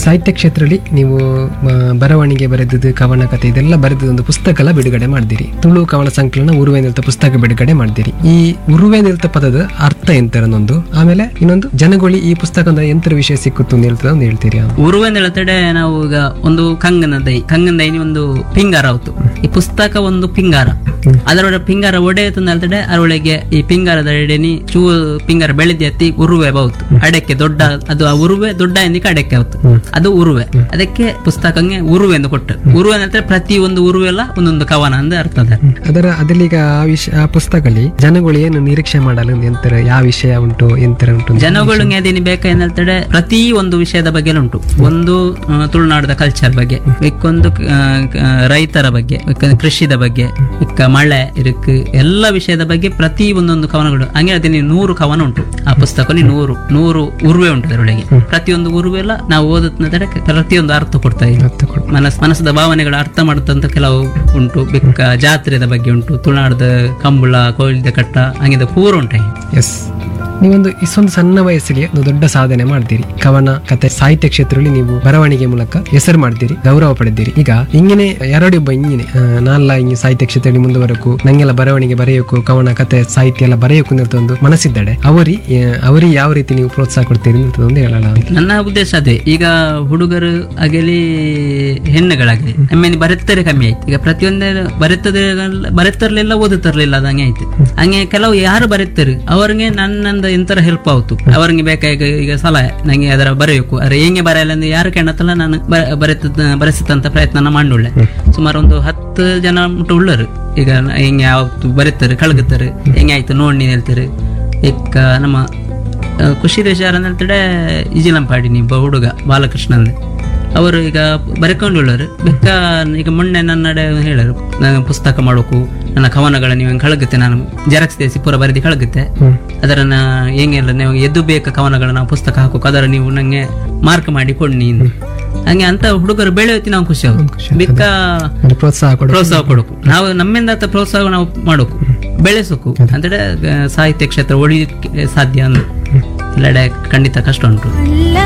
ಸಾಹಿತ್ಯ ಕ್ಷೇತ್ರದಲ್ಲಿ ನೀವು ಆ, ಬರವಣಿಗೆ ಬರೆದದ್ದು ಕವನ ಕಥೆ ಇದೆಲ್ಲ ಬರೆದ ಒಂದು ಪುಸ್ತಕ ಎಲ್ಲ ಬಿಡುಗಡೆ ಮಾಡಿದಿರಿ ತುಳು ಕವನ ಸಂಕಲನ ಉರುವೆ ನಿಲ್ತ ಪುಸ್ತಕ ಬಿಡುಗಡೆ ಮಾಡಿದಿರಿ ಈ ಉರುವೆ ನಿಲ್ತ ಪದದ ಅರ್ಥ ಎಂತರನ್ನೊಂದು ಆಮೇಲೆ ಇನ್ನೊಂದು ಜನಗೊಳಿ ಈ ಪುಸ್ತಕ ಎಂತರ ವಿಷಯ ಸಿಕ್ಕುತ್ತು ಅಂತ ಹೇಳ್ತದೆ ಒಂದು ಹೇಳ್ತೀರಿ ಉರುವೆಂದ ಹೇಳ್ತಡೆ ನಾವು ಈಗ ಒಂದು ಕಂಗನ ದೈ ಕಂಗನ ದೈನಿ ಒಂದು ಪಿಂಗಾರ ಆಯ್ತು ಈ ಪುಸ್ತಕ ಒಂದು ಪಿಂಗಾರ ಅದರೊಳಗೆ ಪಿಂಗಾರ ಒಡೆಯಿತು ಅಂತ ಹೇಳ್ತಡೆ ಅದರೊಳಗೆ ಈ ಪಿಂಗಾರದ ಎಡೆನಿ ಚೂ ಪಿಂಗಾರ ಬೆಳೆದಿ ಎತ್ತಿ ಉರುವೆ ಬಹುದು ಅಡಕ್ಕೆ ದೊಡ್ಡ ಅದು ಆ ಉರುವೆ ದೊಡ್ಡ ಎಂದಿಕ್ಕೆ ಅಡಕ್ಕೆ ಆಯ್ತು ಅದು ಉರುವೆ ಅದಕ್ಕೆ ಪುಸ್ತಕಂಗೆ ಉರುವೆ ಎಂದು ಕೊಟ್ಟರು ಉರುವೆ ಅಂತ ಹೇಳಿದ್ರೆ ಪ್ರತಿ ಒಂದು ಉರುವೆ ಎಲ್ಲ ಒಂದೊಂದು ಕವನ ಅಂತ ಅರ್ಥ ಅದ ಅದರ ಅದಲ್ಲೀಗ ಆ ವಿಷಯ ಆ ಪುಸ್ತಕದಲ್ಲಿ ಜನಗಳು ಏನು ನಿರೀಕ್ಷೆ ಮಾಡಲು ಎಂತರ ಯಾವ ವಿಷಯ ಉಂಟು ಎಂತರ ಉಂಟು ಅಂತ. ಜನಗಳು ಏನೇನು ಬೇಕಾ ಹೇಳ್ತಡೆ ಪ್ರತಿ ಒಂದು ವಿಷಯದ ಬಗ್ಗೆ ಉಂಟು ಒಂದು ಆ, ತುಳುನಾಡದ ಕಲ್ಚರ್ ಬಗ್ಗೆ ಇಕ್ಕೊಂದು ಆ, ಆ, ರೈತರ ಬಗ್ಗೆ ಇಕ್ಕೊಂದು ಕೃಷಿದ ಬಗ್ಗೆ ಇಕ್ಕ ಮಳೆ ಇರುಕ್ ಎಲ್ಲ ವಿಷಯದ ಬಗ್ಗೆ ಪ್ರತಿ ಒಂದೊಂದು ಕವನಗಳು ಹಂಗೆ ಅದನ್ನ ನೂರು ಕವನ ಉಂಟು ಆ ಪುಸ್ತಕದಲ್ಲಿ ನೂರು ನೂರು ಉರುವೆ ಉಂಟು ಅದರೊಳಗೆ ಪ್ರತಿಯೊಂದು ಉರುವೆ ಎಲ್ಲ ನಾವು ಓದುತ್ತೆ ಪ್ರತಿಯೊಂದು ಅರ್ಥ ಕೊಡ್ತಾ ಇದೆ ಅರ್ಥ ಕೊಡು. ಮನಸ್ ಮನಸ್ಸದ ಭಾವನೆಗಳ ಅರ್ಥ ಮಾಡುತ್ತಂತ ಕೆಲವು ಉಂಟು ಬೆಕ್ಕ ಜಾತ್ರೆದ ಬಗ್ಗೆ ಉಂಟು ತುಳುನಾಡದ ಕಂಬಳ ಕೋಯಿಲ್ದ ಕಟ್ಟ ಹಂಗಿದ ಪೂರ ಉಂಟು ಎಸ್ ನೀವೊಂದು ಇಷ್ಟೊಂದು ಸಣ್ಣ ವಯಸ್ಸಲ್ಲಿ ಒಂದು ದೊಡ್ಡ ಸಾಧನೆ ಮಾಡ್ತೀರಿ ಕವನ ಕತೆ ಸಾಹಿತ್ಯ ಕ್ಷೇತ್ರದಲ್ಲಿ ನೀವು ಬರವಣಿಗೆ ಮೂಲಕ ಹೆಸರು ಮಾಡ್ತೀರಿ ಗೌರವ ಪಡೆದಿರಿ ಈಗ ಹಿಂಗೇನೆ ಎರಡೊಬ್ಬ ಹಿಂಗಿನೇ ನಾಲ್ಲ ಹಿಂಗೆ ಸಾಹಿತ್ಯ ಕ್ಷೇತ್ರದಲ್ಲಿ ಮುಂದುವರಕು ನಂಗೆಲ್ಲ ಬರವಣಿಗೆ ಬರೆಯೋಕು ಕವನ ಕತೆ ಸಾಹಿತ್ಯ ಎಲ್ಲ ಬರೆಯೋಕು ಅಂತ ಒಂದು ಮನಸ್ಸಿದ್ದಾಳೆ ಅವರಿ ಅವರಿಗೆ ಯಾವ ರೀತಿ ನೀವು ಪ್ರೋತ್ಸಾಹ ಕೊಡ್ತೀರಿ ಅಂತ ಒಂದು ಹೇಳಲ್ಲ ಅಂತ ನನ್ನ ಉದ್ದೇಶ ಅದೇ ಈಗ ಹುಡುಗರು ಆಗಲಿ ಹೆಣ್ಣುಗಳಾಗಲಿ ಆಮೇಲೆ ಬರೆತ್ತರೆ ಕಮ್ಮಿ ಆಯ್ತು ಈಗ ಪ್ರತಿಯೊಂದೇ ಬರೆತದ ಬರೆತರ್ಲಿಲ್ಲ ಓದುತ್ತರ್ಲಿಲ್ಲ ಅದಂಗೆ ಆಯ್ತು ಹಂಗೆ ಕೆಲವು ಯಾರು ಬರೆತಾರೆ ಅವ್ರಿಗೆ ನನ್ನಂದ ಎಂತರ ಹೆಲ್ಪ್ ಆಯ್ತು ಅವ್ರಿಗೆ ಬೇಕಾಗ ಈಗ ಸಲಹೆ ನಂಗೆ ಅದರ ಬರೆಯಬೇಕು ಅರೆ ಹೆಂಗೆ ಬರೆಯಲ್ಲ ಅಂದ್ರೆ ಯಾರು ಕೇಳತ್ತಲ್ಲ ನಾನು ಬರೆತ ಬರೆಸತಂತ ಪ್ರಯತ್ನ ಮಾಡುಳ್ಳೆ ಸುಮಾರು ಒಂದು ಹತ್ತು ಜನ ಮುಟ್ಟ ಉಳ್ಳರು ಈಗ ನ- ಹೆಂಗೆ ಯಾವತ್ತು ಬರೀತಾರೆ ಕಳಗುತ್ತಾರೆ ಹೆಂಗೆ ಆಯ್ತು ನೋಡಿ ಹೇಳ್ತಾರೆ ಈಗ ನಮ್ಮ ಆ, ಖುಷಿ ದೇಶಾರ ಅಂತ ಹೇಳ್ತಡೆ ಇಜಿಲಂಪಾಡಿ ನೀವು ಹುಡುಗ ಬಾಲಕೃಷ್ಣ ಅಂದೆ ಅವರು ಈಗ ಬರೆಕೊಂಡುಳ್ಳರು ಬೆಕ್ಕ ಈಗ ಮೊನ್ನೆ ನನ್ನಡೆ ಹೇಳರು ನಾನು ಪುಸ್ತಕ ಮಾಡೋಕು ನನ್ನ ಕವನಗಳ ನೀವು ಕಳಗುತ್ತೆ ನಾನು ಜೆರಾಕ್ಸ್ ದೇಸಿ ಪೂರ ಬರೆದಿ ಕಳಗುತ್ತೆ ಅದರನ್ನ ಹೆಂಗೆಲ್ಲ ನೀವು ಎದ್ದು ಬೇಕಾ ಕವನಗಳ ನಾವು ಪುಸ್ತಕ ಹಾಕೋಕು ಅದರ ನೀವು ನಂಗೆ ಮಾರ್ಕ್ ಮಾಡಿ ಕೊಡ್ನಿ ಅಂತ. ಹಂಗೆ ಅಂತ ಹುಡುಗರು ಬೆಳೆಯುತ್ತಿ ನಾವು ಖುಷಿ ಆಗುತ್ತೆ ಬೆಕ್ಕ ಒಂದು ಪ್ರೋತ್ಸಾಹ ಕೊಡು ಪ್ರೋತ್ಸಾಹ ಕೊಡಕು ನಾವು ನಮ್ಮಿಂದ ಆತ ಪ್ರೋತ್ಸಾಹ ನಾವು ಮಾಡೋಕು ಬೆಳೆಸೋಕು ಅಂದ್ರೆ ಆ, ಸಾಹಿತ್ಯ ಕ್ಷೇತ್ರ ಉಳಿಲಿಕ್ಕೆ ಸಾಧ್ಯ ಅಂದ್ರೆ ಎಲ್ಲೆಡೆ ಖಂಡಿತ ಕಷ್ಟ ಉಂಟು